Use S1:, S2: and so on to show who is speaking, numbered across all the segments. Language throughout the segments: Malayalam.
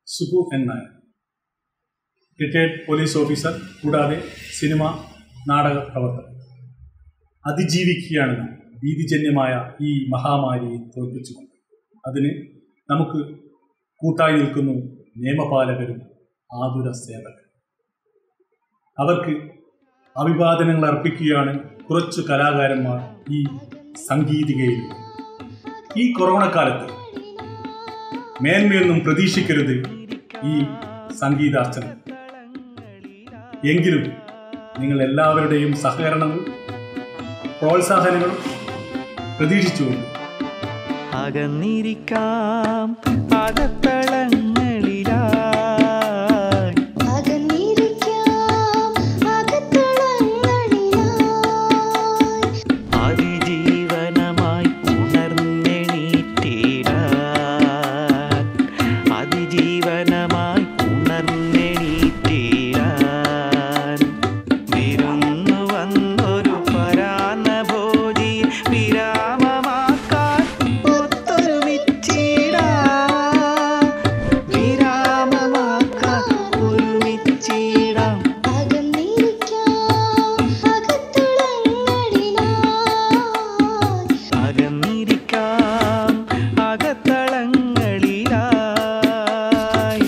S1: Subu N Nair retired police officer കൂടാതെ സിനിമ നാടക പ്രവർത്തകൻ അതിജീവിക്കുകയാണ് നാം ഭീതിജന്യമായ ഈ മഹാമാരിയെ തോൽപ്പിച്ചുകൊണ്ട് അതിന് നമുക്ക് കൂട്ടായി നിൽക്കുന്നു നിയമപാലകരും ആതുര സേവകരും അവർക്ക് അഭിവാദനങ്ങൾ അർപ്പിക്കുകയാണ് കുറച്ചു കലാകാരന്മാർ ഈ സംഗീതികയിൽ ഈ കൊറോണ കാലത്ത് മേന്മയൊന്നും പ്രതീക്ഷിക്കരുത് ഈ സംഗീതാർച്ചന എങ്കിലും നിങ്ങൾ എല്ലാവരുടെയും സഹകരണവും പ്രോത്സാഹനങ്ങളും പ്രതീക്ഷിച്ചുകൊണ്ട്
S2: അകന്നിരിക്കാം അകത്തളങ്ങളിലായി
S3: അകന്നിരിക്കാം അകത്തളങ്ങളിലായി
S2: അതിജീവനമായി ഉണർന്നെണീറ്റീരാൻ അതിജീവനമായി ഉണർന്നെണീറ്റീരാൻ വിരുന്നു വന്നൊരു പരാന്ന ഭോജി വിരാമമാക്കാൻ ഒത്തൊരുമിച്ചിടാം വിരാമമാക്കാൻ ഒരുമിച്ചിടാം
S3: അകന്നിരിക്കാം അകത്തളങ്ങളിലായി
S2: അകന്നിരിക്കാം അകത്തളങ്ങളിലായി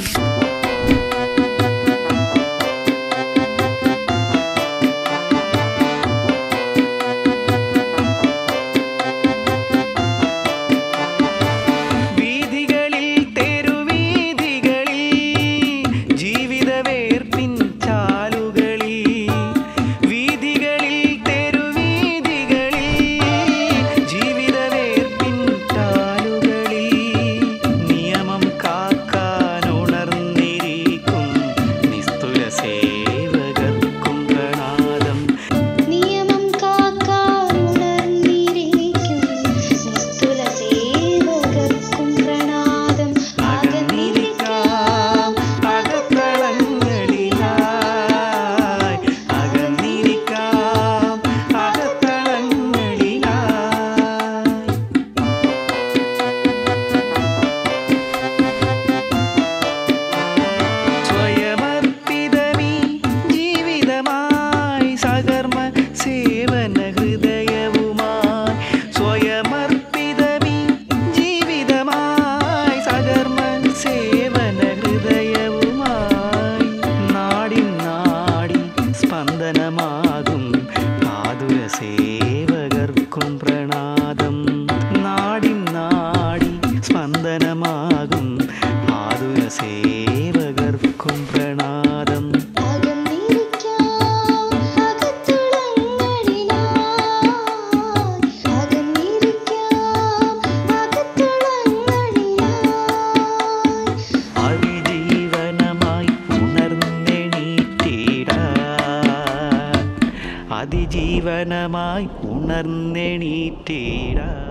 S2: വീഥികളിൽ തെരുവീഥികളിൽ ജീവിതവേർപ്പിൻ ചാലുകളിൽ വീഥികളിൽ തെരുവീഥികളിൽ ജീവിതവേർപ്പിൻ ചാലുകളിൽ നിയമം കാക്കാൻ ഉണർന്നിരിക്കും നിസ്തുല സേവകർക്കും പ്രണാദം
S3: നിയമം കാക്കാൻ ഉണർന്നിരിക്കും നിസ്തുല സേവകർക്കും പ്രണാദം
S2: അകന്നിരിക്കാം അകത്തളങ്ങളിലായി അകന്നിരിക്കാം അകത്തളങ്ങളിലായി സ്വയമർപ്പിതമീ ജീവിതമായി സകർമ്മ സേവന ഹൃദയവുമായി സ്വയമർപ്പിതമീ ജീവിതമായി സകർമ്മ സേവന ഹൃദയവുമായി നാടിൻ നാടി സ്പന്ദനമാകും ആതുര സേവകർക്കും പ്രണാദം നാടിൻ നാടി സ്പന്ദനമാകും ആതുര സേവകർക്കും പ്രണാദം
S3: അകന്നിരിക്കാം അകത്തളങ്ങളിലായി അകന്നിരിക്കാം അകത്തളങ്ങളിലായി
S2: അതിജീവനമായി ഉണർന്നെണീറ്റീടാ അതിജീവനമായി ഉണർന്നെണീറ്റീടാ